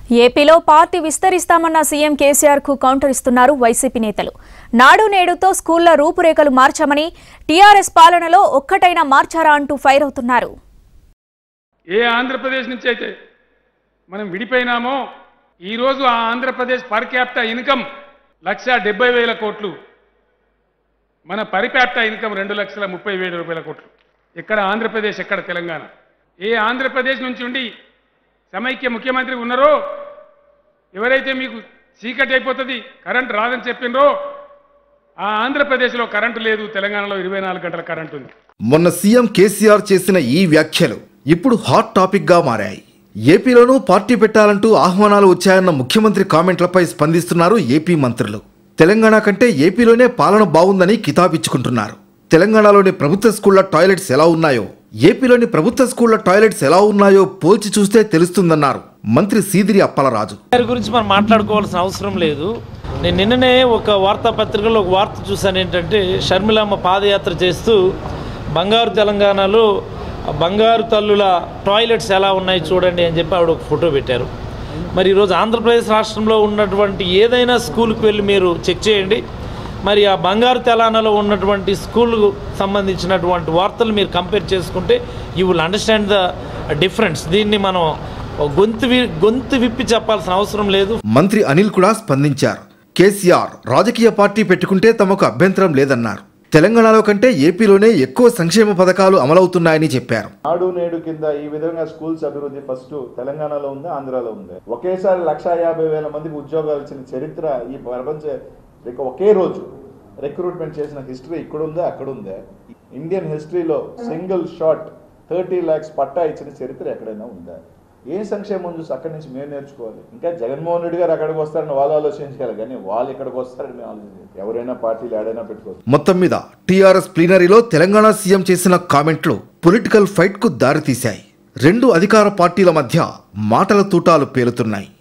ఏపీలో party విస్తరిస్తామన్న CM KCR కు counter ఇస్తున్నారు వైసీపీ నేతలు నాడు నేడుతో స్కూళ్ల రూపురేఖలు మార్చామని టీఆర్ఎస్ పాలనలో ఒక్కటైనా మార్చారా అంటూ ఫైర్ అవుతున్నారు ఏ ఆంధ్రప్రదేశ్ నుంచి అయితే మనం విడిపోయినామో ఈరోజు ఆ Andhra Pradesh per capita income lakh డెబ్బై వేల కోట్లు మన పర్ క్యాపిటా ఇన్కమ్ రెండు లక్షల ముప్పై వేల రూపాయల కోట్లు ఎక్కడ ఆంధ్రప్రదేశ్ ఎక్కడ తెలంగాణ ఏ ఆంధ్రప్రదేశ్ నుంచి ఉండి సమైక్య ముఖ్యమంత్రి ఉన్నారో ఎవరైతే మీకు చీకటి అయిపోతుంది కరెంట్ రాదని చెప్పినరో ఆ ఆంధ్రప్రదేశ్లో కరెంటు లేదు తెలంగాణలో ఇరవై నాలుగు గంటల కరెంట్ ఉంది మొన్న సీఎం కేసీఆర్ చేసిన ఈ వ్యాఖ్యలు ఇప్పుడు హాట్ టాపిక్ గా మారాయి ఏపీలోనూ పార్టీ పెట్టాలంటూ ఆహ్వానాలు వచ్చాయన్న ముఖ్యమంత్రి కామెంట్లపై స్పందిస్తున్నారు ఏపీ మంత్రులు తెలంగాణ కంటే ఏపీలోనే పాలన బాగుందని కితాబిచ్చుకుంటున్నారు తెలంగాణలోని ప్రభుత్వ స్కూళ్ల టాయిలెట్స్ ఎలా ఉన్నాయో ఏపీలోని ప్రభుత్వ స్కూళ్ల టాయిలెట్స్ ఎలా ఉన్నాయో పోల్చి చూస్తే తెలుస్తుందన్నారు మంత్రి సీదిరి అప్పలరాజు గారి గురించి మనం మాట్లాడుకోవాల్సిన అవసరం లేదు నేను నిన్ననే ఒక వార్తాపత్రికలో ఒక వార్త చూశాను ఏంటంటే షర్మిలమ్మ పాదయాత్ర చేస్తూ బంగారు తెలంగాణలో బంగారు తల్లుల టాయిలెట్స్ ఎలా ఉన్నాయి చూడండి అని చెప్పి ఆవిడ ఒక ఫోటో పెట్టారు మరి ఈరోజు ఆంధ్రప్రదేశ్ రాష్ట్రంలో ఉన్నటువంటి ఏదైనా స్కూల్కి వెళ్ళి మీరు చెక్ చేయండి మరి ఆ బంగారు తెలంగాణలో ఉన్నటువంటి స్కూల్కు సంబంధించినటువంటి వార్తలు మీరు కంపేర్ చేసుకుంటే you will understand the difference దీన్ని మనం గొంతు వి- గొంతు విప్పి చెప్పాల్సిన అవసరం లేదు మంత్రి అనిల్ కూడా స్పందించారు కేసీఆర్ రాజకీయ పార్టీ పెట్టుకుంటే తమకు అభ్యంతరం లేదన్నారు తెలంగాణలో కంటే ఏపీలోనే ఎక్కువ సంక్షేమ పథకాలు అమలవుతున్నాయని చెప్పారు నాడు నేడు కింద ఈ విధంగా స్కూల్స్ అభివృద్ధి ఫస్ట్ తెలంగాణలో ఉంది ఆంధ్రాలో ఉంది ఒకేసారి లక్ష యాభై వేల మందికి ఉద్యోగాలు ఇచ్చిన చరిత్ర ఈ ప్రపంచ ఇక ఒకే రోజు రిక్రూట్మెంట్ చేసిన హిస్టరీ ఇక్కడ ఉందా అక్కడ ఉందా ఇండియన్ హిస్టరీలో సింగిల్ షాట్ థర్టీ ల్యాక్స్ పట్టా ఇచ్చిన చరిత్ర ఎక్కడైనా ఉందా ఏం సంక్షేమం చూసి అక్కడి నుంచి మేము నేర్చుకోవాలి ఇంకా జగన్మోహన్ రెడ్డి గారు అక్కడికి వస్తారని వాళ్ళు ఆలోచించాలి కానీ వాళ్ళు ఇక్కడికి వస్తారని మేము ఆలోచించాలి ఎవరైనా పార్టీలు ఏడైనా పెట్టుకోవచ్చు మొత్తం మీద టీఆర్ఎస్ ప్లీనరీలో తెలంగాణ సీఎం చేసిన కామెంట్లు పొలిటికల్ ఫైట్ కు దారితీశాయి రెండు అధికార పార్టీల మధ్య మాటల తూటాలు పేలుతున్నాయి